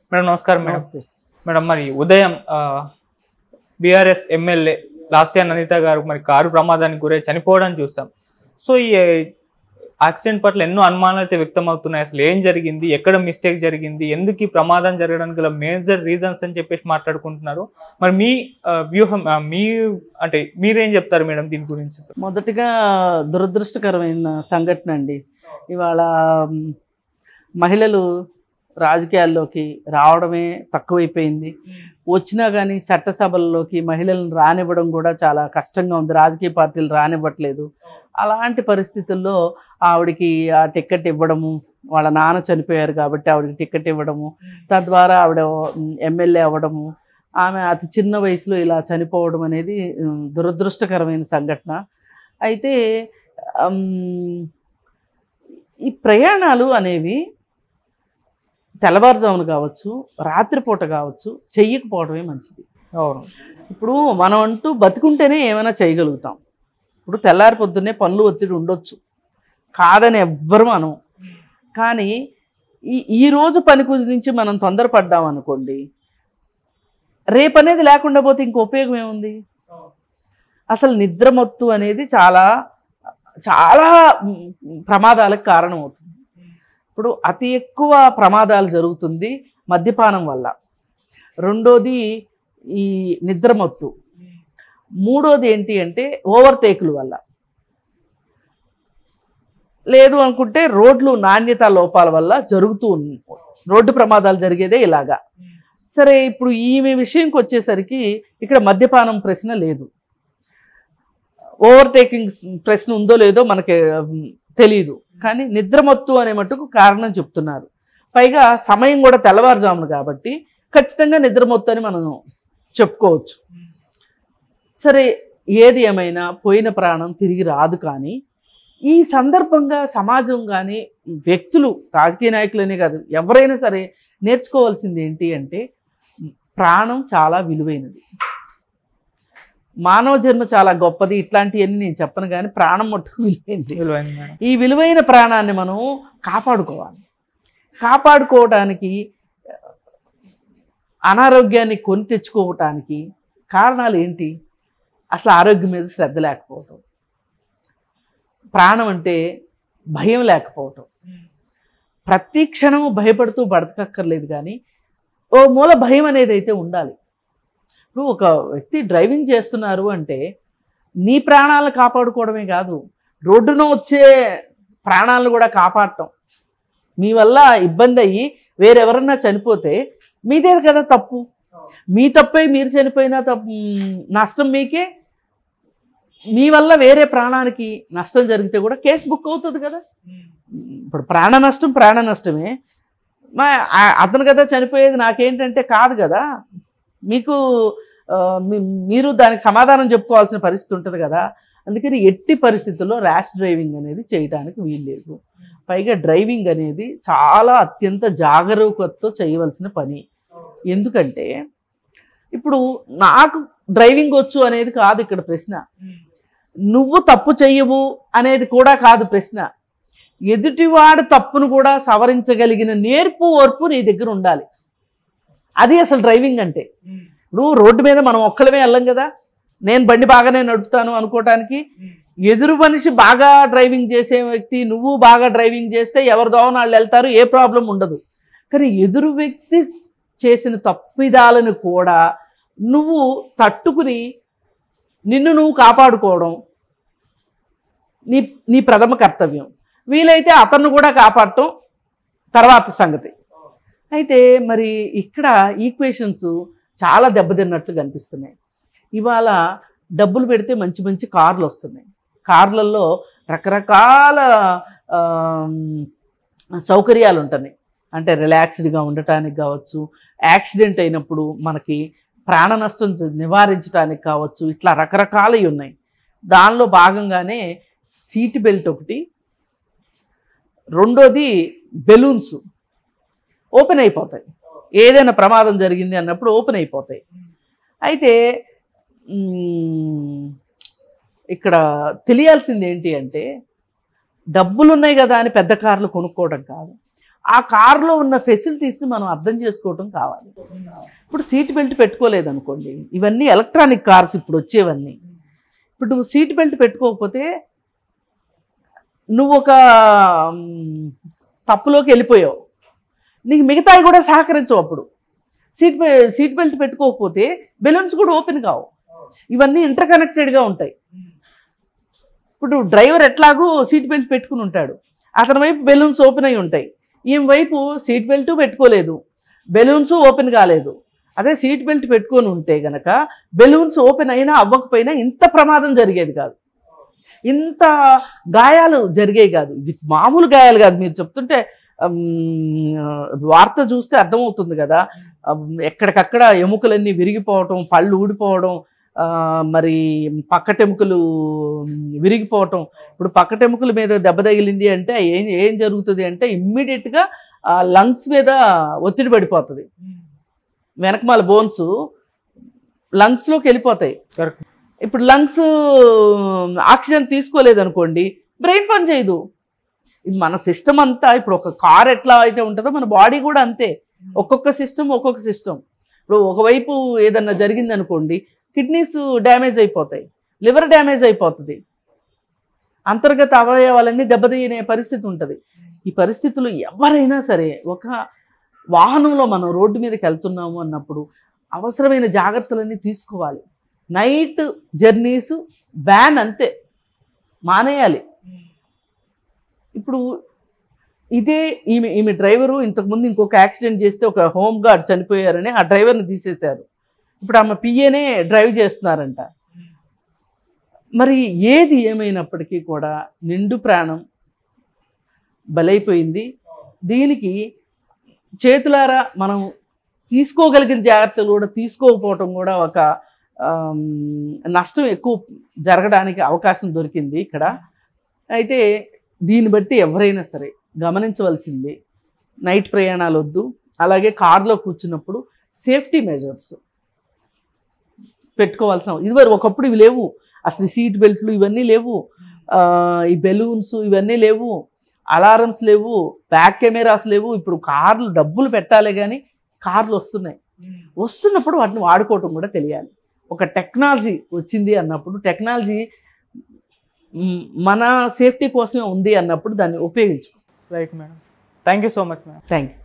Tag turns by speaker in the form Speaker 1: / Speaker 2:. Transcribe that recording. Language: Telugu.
Speaker 1: మేడం నమస్కారం మేడం
Speaker 2: నమస్తే
Speaker 1: మేడం మరి ఉదయం బీఆర్ఎస్ ఎమ్మెల్యే లాస్యా అనిత గారు మరి కారు ప్రమాదానికి గురై చనిపోవడం చూసాం సో ఈ యాక్సిడెంట్ పట్ల ఎన్నో అనుమానాలు అయితే వ్యక్తం అవుతున్నాయి అసలు ఏం జరిగింది ఎక్కడ మిస్టేక్ జరిగింది ఎందుకు ఈ ప్రమాదం జరగడానికి గల మేజర్ రీజన్స్ అని చెప్పేసి మాట్లాడుకుంటున్నారు మరి మీ ఆ, వ్యూహం ఆ, మీ అంటే మీరేం చెప్తారు మేడం దీని గురించి అసలు?
Speaker 2: మొదటిగా దురదృష్టకరమైన సంఘటన అండి ఇవాళ మ్, మహిళలు రాజకీయాల్లోకి రావడమే తక్కువైపోయింది వచ్చినా కానీ చట్టసభల్లోకి మహిళలను రానివ్వడం కూడా చాలా కష్టంగా ఉంది రాజకీయ పార్టీలు రానివ్వట్లేదు అలాంటి పరిస్థితుల్లో ఆవిడకి ఆ టికెట్ ఇవ్వడము వాళ్ళ నాన్న చనిపోయారు కాబట్టి ఆవిడకి టికెట్ ఇవ్వడము తద్వారా ఆవిడ ఎమ్మెల్యే అవ్వడము ఆమె అతి చిన్న వయసులో ఇలా చనిపోవడం అనేది ఉమ్, దురదృష్టకరమైన సంఘటన అయితే ఉమ్, ఈ ప్రయాణాలు అనేవి తెల్లవారుజామున కావచ్చు రాత్రిపూట కావచ్చు చెయ్యకపోవడమే మంచిది
Speaker 1: అవును
Speaker 2: ఇప్పుడు మనం అంటూ బతుకుంటేనే ఏమైనా చేయగలుగుతాం ఇప్పుడు తెల్లారి పొద్దున్నే పనులు ఒత్తిడి ఉండొచ్చు కాదని ఎవ్వరు మనం కానీ ఈ ఈ రోజు పని కుదిరించి మనం తొందరపడ్డాం అనుకోండి రేపు అనేది లేకుండా పోతే ఇంక ఉపయోగం ఏముంది అసలు నిద్రమత్తు అనేది చాలా చాలా మ్, ప్రమాదాలకు కారణమవుతుంది ఇప్పుడు అతి ఎక్కువ ప్రమాదాలు జరుగుతుంది మద్యపానం వల్ల రెండోది ఈ నిద్రమత్తు మూడోది ఏంటి అంటే ఓవర్టేకుల వల్ల లేదు అనుకుంటే రోడ్లు నాణ్యత లోపాల వల్ల జరుగుతూ ఉంది రోడ్డు ప్రమాదాలు జరిగేదే ఇలాగా సరే ఇప్పుడు ఈమె విషయంకి వచ్చేసరికి ఇక్కడ మద్యపానం ప్రశ్న లేదు ఓవర్టేకింగ్ ప్రశ్న ఉందో లేదో మనకి ఉమ్, తెలియదు కానీ నిద్రమత్తు అనే మట్టుకు కారణం చెప్తున్నారు పైగా సమయం కూడా తెల్లవారుజామున కాబట్టి ఖచ్చితంగా నిద్రమత్తు అని మనం చెప్పుకోవచ్చు సరే ఏది ఏమైనా పోయిన ప్రాణం తిరిగి రాదు కానీ ఈ సందర్భంగా సమాజం కానీ వ్యక్తులు రాజకీయ నాయకులనే కాదు ఎవరైనా సరే నేర్చుకోవాల్సింది ఏంటి అంటే ప్రాణం చాలా విలువైనది మానవ జన్మ చాలా గొప్పది ఇట్లాంటివన్నీ నేను చెప్పను కానీ ప్రాణం మట్టుకు విలువైంది
Speaker 1: విలువైంది మేడం
Speaker 2: ఈ విలువైన ప్రాణాన్ని మనం కాపాడుకోవాలి కాపాడుకోవడానికి అనారోగ్యాన్ని కొని తెచ్చుకోవటానికి కారణాలు ఏంటి అసలు ఆరోగ్యం మీద శ్రద్ధ లేకపోవటం ప్రాణం అంటే భయం లేకపోవటం ప్రతి క్షణము భయపడుతూ బతకక్కర్లేదు కానీ ఓ మూల భయం అనేది అయితే ఉండాలి ఇప్పుడు ఒక వ్యక్తి డ్రైవింగ్ చేస్తున్నారు అంటే నీ ప్రాణాలను కాపాడుకోవడమే కాదు రోడ్డున వచ్చే ప్రాణాలను కూడా కాపాడటం మీ వల్ల ఇబ్బంది అయ్యి వేరెవరన్నా చనిపోతే మీదే కదా తప్పు మీ తప్పే మీరు చనిపోయినా తప్పు నష్టం మీకే మీ వల్ల వేరే ప్రాణానికి నష్టం జరిగితే కూడా కేసు బుక్ అవుతుంది కదా ఇప్పుడు ప్రాణ నష్టం ప్రాణ నష్టమే మా ఆ- అతను కదా చనిపోయేది నాకేంటంటే కాదు కదా మీకు ఆ, మీ- మీరు దానికి సమాధానం చెప్పుకోవాల్సిన పరిస్థితి ఉంటుంది కదా అందుకని ఎట్టి పరిస్థితుల్లో ర్యాష్ డ్రైవింగ్ అనేది చేయడానికి వీల్లేదు పైగా డ్రైవింగ్ అనేది చాలా అత్యంత జాగరూకతతో చేయవలసిన పని ఎందుకంటే ఇప్పుడు నాకు డ్రైవింగ్ వచ్చు అనేది కాదు ఇక్కడ ప్రశ్న నువ్వు తప్పు చెయ్యవు అనేది కూడా కాదు ప్రశ్న ఎదుటివాడు తప్పును కూడా సవరించగలిగిన నేర్పు ఓర్పు నీ దగ్గర ఉండాలి అది అసలు డ్రైవింగ్ అంటే ఇప్పుడు రోడ్డు మీద మనం ఒక్కలమే వెళ్ళం కదా నేను బండి బాగానే నడుపుతాను అనుకోవటానికి ఎదురు మనిషి బాగా డ్రైవింగ్ చేసే వ్యక్తి నువ్వు బాగా డ్రైవింగ్ చేస్తే ఎవరి దోవన వాళ్ళు వెళ్తారు ఏ ప్రాబ్లం ఉండదు కానీ ఎదురు వ్యక్తి చేసిన తప్పిదాలను కూడా నువ్వు తట్టుకుని నిన్ను నువ్వు కాపాడుకోవడం నీ నీ ప్రథమ కర్తవ్యం వీలైతే అతన్ని కూడా కాపాడటం తర్వాత సంగతి అయితే మరి ఇక్కడ ఈక్వేషన్స్ చాలా దెబ్బతిన్నట్లు కనిపిస్తున్నాయి ఇవాళ డబ్బులు పెడితే మంచి మంచి కార్లు వస్తున్నాయి కార్లలో రకరకాల ఆమ్, సౌకర్యాలు ఉంటున్నాయి అంటే రిలాక్స్డ్గా ఉండటానికి కావచ్చు యాక్సిడెంట్ అయినప్పుడు మనకి ప్రాణ నష్టం నివారించడానికి కావచ్చు ఇట్లా రకరకాలవి ఉన్నాయి దానిలో భాగంగానే సీట్ బెల్ట్ ఒకటి రెండోది బెలూన్స్ ఓపెన్ అయిపోతాయి ఏదైనా ప్రమాదం జరిగింది అన్నప్పుడు ఓపెన్ అయిపోతాయి అయితే మ్, ఇక్కడ తెలియాల్సింది ఏంటి అంటే డబ్బులు ఉన్నాయి కదా అని పెద్ద కార్లు కొనుక్కోవడం కాదు ఆ కారులో ఉన్న ఫెసిలిటీస్ని మనం అర్థం చేసుకోవటం కావాలి ఇప్పుడు సీట్ బెల్ట్ పెట్టుకోలేదు అనుకోండి ఇవన్నీ ఎలక్ట్రానిక్ కార్స్ ఇప్పుడు వచ్చేవన్నీ ఇప్పుడు నువ్వు సీట్ బెల్ట్ పెట్టుకోకపోతే నువ్వు ఒక మ్, తప్పులోకి వెళ్ళిపోయావు నీకు మిగతావి కూడా సహకరించవు అప్పుడు సీట్ బె సీట్ బెల్ట్ పెట్టుకోకపోతే బెలూన్స్ కూడా ఓపెన్ కావు ఇవన్నీ ఇంటర్ కనెక్టెడ్గా ఉంటాయి ఇప్పుడు డ్రైవర్ ఎట్లాగూ సీట్ బెల్ట్ పెట్టుకుని ఉంటాడు అతని వైపు బెలూన్స్ ఓపెన్ అయి ఉంటాయి ఈమె వైపు సీట్ బెల్ట్ పెట్టుకోలేదు బెలూన్స్ ఓపెన్ కాలేదు అదే సీట్ బెల్ట్ పెట్టుకొని ఉంటే గనక బెలూన్స్ ఓపెన్ అయినా అవ్వకపోయినా ఇంత ప్రమాదం జరిగేది కాదు ఇంత గాయాలు జరిగేవి కాదు ఇవి మామూలు గాయాలు కాదు మీరు చెప్తుంటే అమ్, వార్త చూస్తే అర్థమవుతుంది కదా అమ్, ఎక్కడికక్కడ ఎముకలన్నీ విరిగిపోవటం పళ్ళు ఊడిపోవడం ఆ, మరి పక్కటెముకలు విరిగిపోవటం ఇప్పుడు పక్కటెముకల మీద దెబ్బ తగిలింది అంటే ఏం ఏం జరుగుతుంది అంటే ఇమ్మీడియట్గా లంగ్స్ మీద ఒత్తిడి పడిపోతుంది వెనకమాల బోన్స్ లంగ్స్లోకి వెళ్ళిపోతాయి
Speaker 1: కరెక్ట్
Speaker 2: ఇప్పుడు లంగ్స్ ఆక్సిజన్ తీసుకోలేదు అనుకోండి బ్రెయిన్ పని చేయదు ఇది మన సిస్టమ్ అంతా ఇప్పుడు ఒక కార్ ఎట్లా అయితే ఉంటుందో మన బాడీ కూడా అంతే ఒక్కొక్క సిస్టమ్ ఒక్కొక్క సిస్టమ్ ఇప్పుడు ఒకవైపు ఏదన్నా జరిగింది అనుకోండి కిడ్నీస్ డ్యామేజ్ అయిపోతాయి లివర్ డ్యామేజ్ అయిపోతుంది అంతర్గత అవయవాలన్నీ దెబ్బతినే పరిస్థితి ఉంటుంది ఈ పరిస్థితులు ఎవరైనా సరే ఒక వాహనంలో మనం రోడ్డు మీదకి వెళ్తున్నాము అన్నప్పుడు అవసరమైన జాగ్రత్తలన్నీ తీసుకోవాలి నైట్ జర్నీస్ వ్యాన్ అంతే మానేయాలి ఇప్పుడు ఇదే ఈమె ఈమె డ్రైవరు ఇంతకుముందు ఇంకొక యాక్సిడెంట్ చేస్తే ఒక హోమ్ గార్డ్ చనిపోయారని ఆ డ్రైవర్ని తీసేశారు ఇప్పుడు ఆమె పిఏనే డ్రైవ్ చేస్తున్నారంట మరి ఏది ఏమైనప్పటికీ కూడా నిండు ప్రాణం బలైపోయింది దీనికి చేతులారా మనం తీసుకోగలిగిన జాగ్రత్తలు కూడా తీసుకోకపోవటం కూడా ఒక ఆమ్, నష్టం ఎక్కువ జరగడానికి అవకాశం దొరికింది ఇక్కడ అయితే దీన్ని బట్టి ఎవరైనా సరే గమనించవలసింది నైట్ ప్రయాణాలు వద్దు అలాగే కార్లో కూర్చున్నప్పుడు సేఫ్టీ మెజర్స్ పెట్టుకోవాల్సిన ఇదివరకు ఒకప్పుడు ఇవి లేవు అసలు సీట్ బెల్ట్లు ఇవన్నీ లేవు ఆ, ఈ బెలూన్స్ ఇవన్నీ లేవు అలారమ్స్ లేవు బ్యాక్ కెమెరాస్ లేవు ఇప్పుడు కార్లు డబ్బులు పెట్టాలి కానీ కార్లు వస్తున్నాయి వస్తున్నప్పుడు వాటిని వాడుకోవటం కూడా తెలియాలి ఒక టెక్నాలజీ వచ్చింది అన్నప్పుడు టెక్నాలజీ మ్, మన సేఫ్టీ కోసమే ఉంది అన్నప్పుడు దాన్ని ఉపయోగించుకో
Speaker 1: right madam thank you so much madam
Speaker 2: thank you